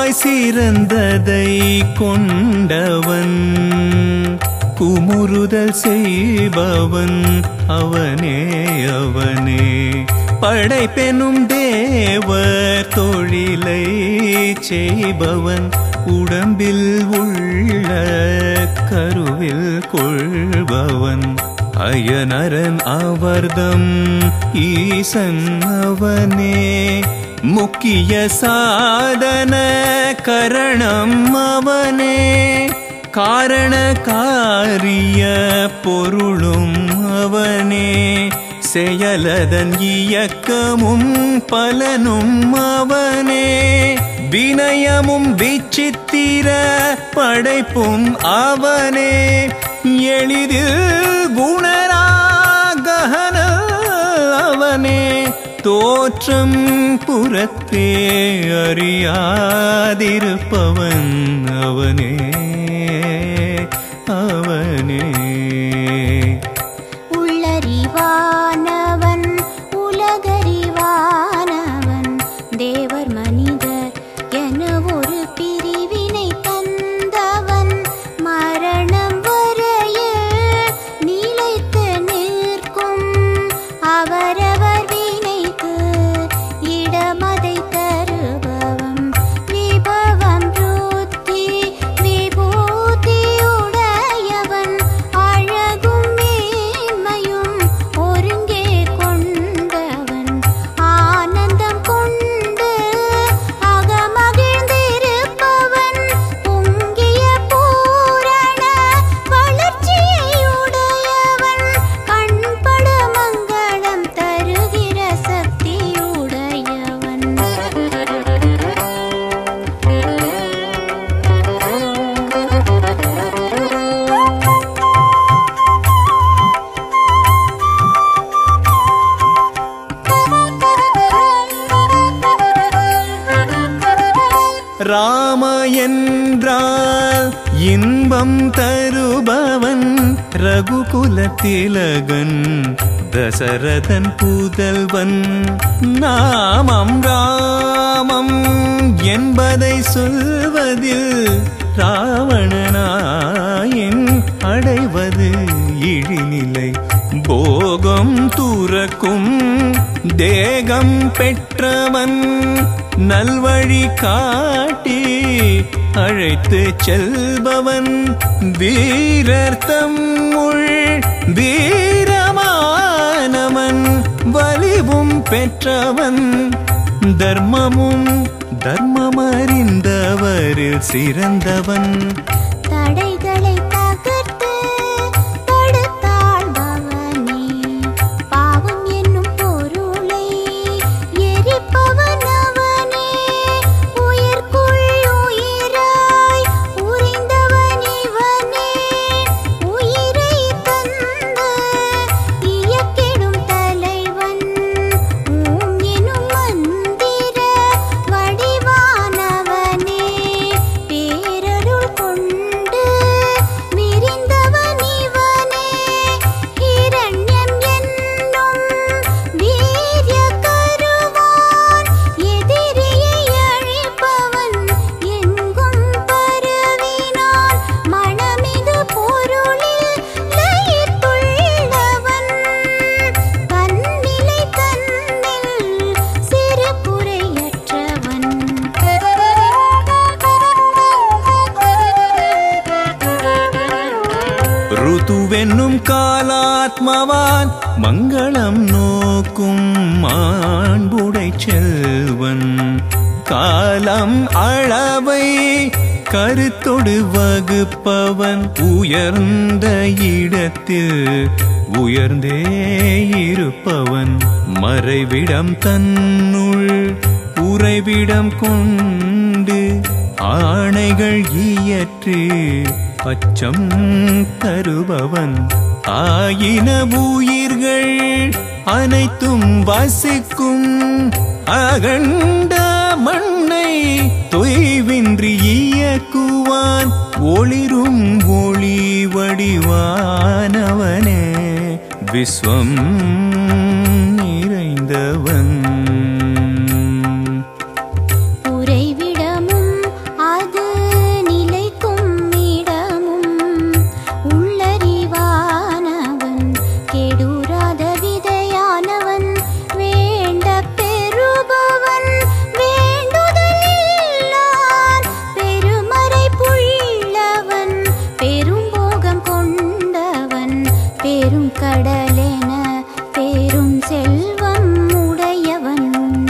குணமாய் சிறந்ததை கொண்டவன் குமுறுதல் செய்பவன் அவனே அவனே படைப்பெனும் தேவர் தொழிலை செய்பவன் உடம்பில் உள்ள கருவில் கொள்பவன் அயனரன் அவர்தம் ஈசன் அவனே முக்கிய சாதன கரணம் அவனே காரண காரிய பொருளும் அவனே செயலதன் இயக்கமும் பலனும் அவனே வினயமும் விசித்திர படைப்பும் அவனே எளிதில் குணராகன அவனே தோற்றம் புறத்தே அறியாதிருப்பவன் அவனே அவனே உள்ளறிவானவன் உலகறிவானவன் தேவர் மனிதர் என ஒரு பிரிவினை தந்தவன் மரணம் வரையில் நிலைத்து நிற்கும் அவரவர் வினைக்கு இடமதை தருபவம் விபவம் ருத்தி விபூதியுடையவன் அழகும் மேன்மையும் ஒருங்கே கொண்டவன் ஆனந்தம் கொண்டு அகமகிழ்ந்திருப்பவன் பொங்கிய பூரண வளர்ச்சியுடையவன் கண்பட மங்களம் தருகிற சக்தியுடையவன் ராம என்றால் இன்பம் தருபவன் ரகுகுல திலகன் தசரதன் புதல்வன் நாமம் ராமம் என்பதை சொல்வதில் ராவணனாயின் அடைவது இழிநிலை போகம் துறக்கும் தேகம் பெற்றவன் நல்வழி காட்டி அழைத்து செல்பவன் வீரர்த்தம் உள் வீரமானவன் வலிவும் பெற்றவன் தர்மமும் தர்மமறிந்தவரில் சிறந்தவன் தடைகளை தகர்த்து தடுத்தாழ்பவனே பாவம் என்னும் பொருளை எரிப்பவன் அவனே உயிர்க்குள் உயிராய் உறைந்தவன் இவனே உயிரை தந்து இயக்கிடும் தலைவன் ஊம் எனும் மந்திர வடிவானவனே பேரருள் கொண்டு விரிந்தவன் இவனே ஹிரண்யம் என்னும் வீரிய கருவான் எதிரியை அழிப்பவன் எங்கும் பரவினான் மனமிகு பொருளில் லயித்துள்ளவன் தன்னிலை தன்னில் சிறு குறையற்றவன் ருதுவென்னும் காலாத்மவான் மங்களம் நோக்கும் மாண்புடை செல்வன் காலம் அளவை கருத்தொடு வகுப்பவன் உயர்ந்த இடத்தில் உயர்ந்தே இருப்பவன் மறைவிடம் தன்னுள் உறைவிடம் கொண்டு ஆணைகள் இயற்றி அச்சம் தருபவன் ஆயின உயிர்கள் அனைத்தும் வசிக்கும் அகண்ட மண்ணை தொய்வின்றி இயக்குவான் ஒளிரும் ஒளி வடிவானவனே விஸ்வம் நிறைந்தவன் உறைவிடமும் செல்வம் உடையவன்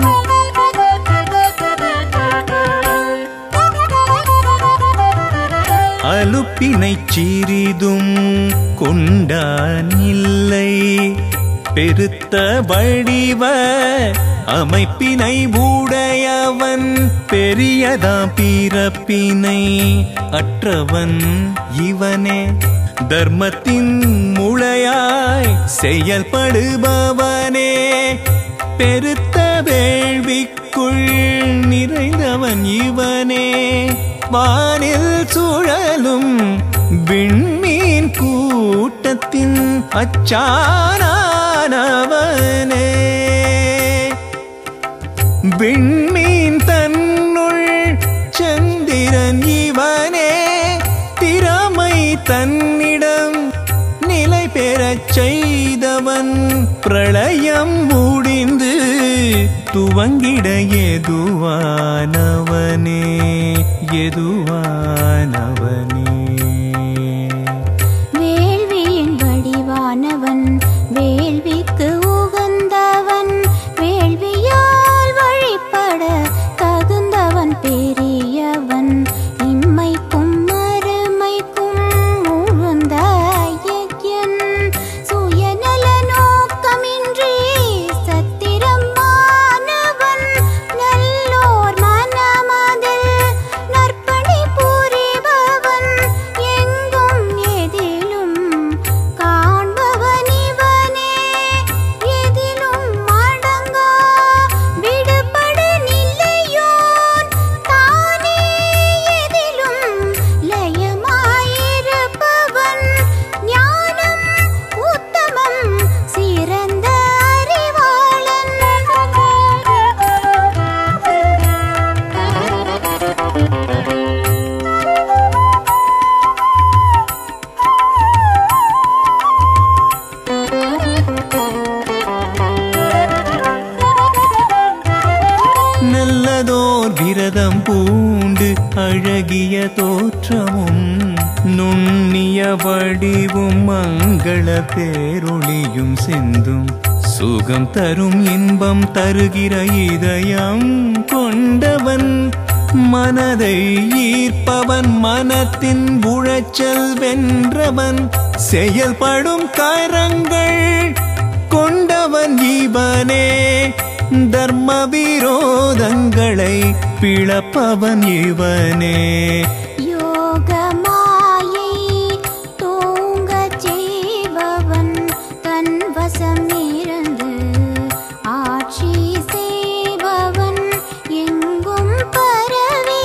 அலுப்பினைச் சிறிதும் கொண்டான் இல்லை பெருத்த வடிவ அமைப்பினை உடையவன் பெரியதாம் பிறப்பினை அற்றவன் இவனே தர்மத்தின் முளையாய் செயல்படுபவனே பெருத்த வேள்விக்குள் நிறைந்தவன் இவனே வானில் சுழலும் விண்மீன் கூட்டத்தின் அச்சானவனே விண்மீன் தன்னுள் சந்திரன் இவனே திறமை தன்னிடம் நிலை பெறச் செய்தவன் பிரளயம் முடிந்து துவங்கிட எதுவானவனே எதுவானவனே வேள்வியின் வடிவானவன் வேள்விக்கு உகந்தவன் வேள்வியால் வழிபட தகுந்தவன் பெரியவன் இம்மைக்கும் மறுமைக்கும் உழுந்த ஐயன் சுயநல நோக்கமின்றி சத்திரமானவன் நல்லோர் மனமதில் நற்பணி புரிபவன் எங்கும் எதிலும் காண்பவன் இவனே எதிலும் அடங்கா விடுபடு நிலையோன் தானே எதிலும் லயமாயிருப்பவன் ஞானம் உத்தமம் சிறந்த அறிவாளன் நல்லதோர் விரதம் பூண்டு அழகிய தோற்றமும் நுண்ணிய வடிவும் மங்கள பேரொளியும் சிந்தும் சுகம் தரும் இன்பம் தருகிற இதயம் கொண்டவன் மனதை ஈர்ப்பவன் மனத்தின் உழைச்சல் வென்றவன் செயல்படும் கரங்கள் கொண்டவன் இவனே தர்ம விரோதங்களை பிளப்பவன் இவனே யோகமாயை தூங்கச் செய்பவன் தன் வசம் இருந்து ஆட்சி செய்பவன் எங்கும் பரவி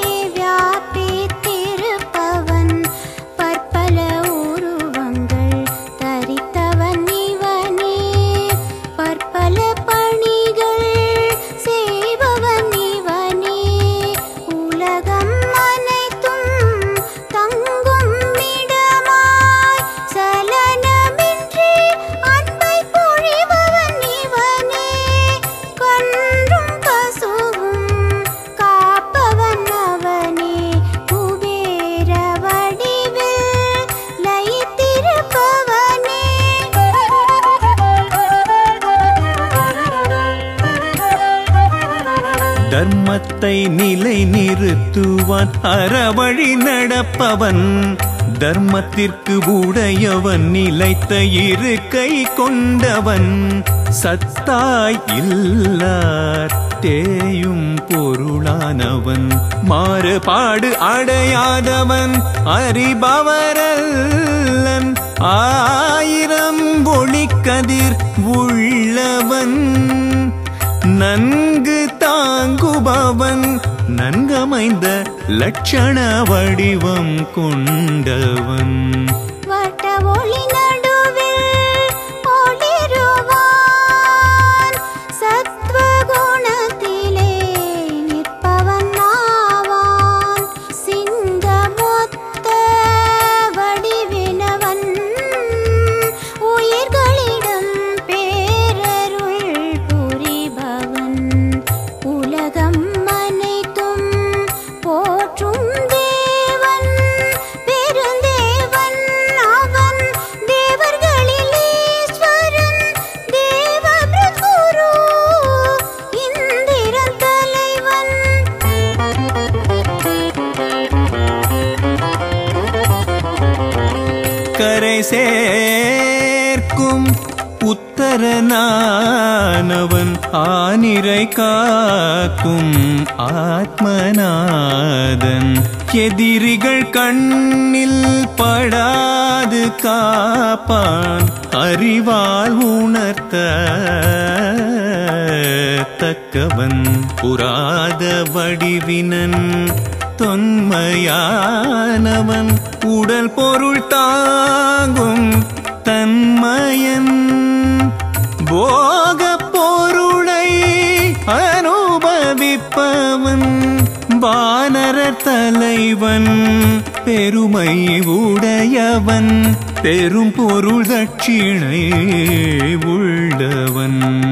வியாபித்திருப்பவன் பற்பல உருவங்கள் தரித்தவன் இவனே பற்பல பணிகள் செய்பவன் இவனே உலகம் அனைத்தும் தங்கும் இடமாய் சலனமின்றி அன்பை பொழிபவன் இவனே கன்றும் பசுவும் காப்பவன் அவனே குபேர வடிவில் லயித்திருப்பவனே தர்மத்தை நிலை நிறுத்துவான் அறவழி நடப்பவன் தர்மத்திற்கு உடையவன் நிலைத்த இருக்கை கொண்டவன் சத்தாய் இல்லார் தேயும் பொருளானவன் மாறுபாடு அடையாதவன் அறிபவரல்லன் ஆயிரம் ஒளிக்கதிர் உள்ளவன் நன்கு தாங்குபவன் நன்கமைந்த லட்சண வடிவம் கொண்டவன் வட்ட ஒளி நடுவில் ஒளிருவான் சத்வகுணத்திலே நிற்பவன் ஆவான் சிங்கமொத்த வடிவினவன் உயிர்களிடம் பேரருள் புரிபவன் உலகம் அனைத்தும் போற்றும் தேவன் பெருந்தேவன் சேர்க்கும் உத்தரனானவன் ஆனிரை காக்கும் ஆத்மநாதன் எதிரிகள் கண்ணில் படாது காப்பான் அறிவால் உணர்த்த தக்கவன் புராத வடிவினன் தொன்மையானவன் உடல் பொருள் தாங்கும் தன்மயன் போக பொருளை அனுபவிப்பவன் வானர தலைவன் பெருமை உடையவன் பெரும் பொருள் தட்சிணை உள்ளவன்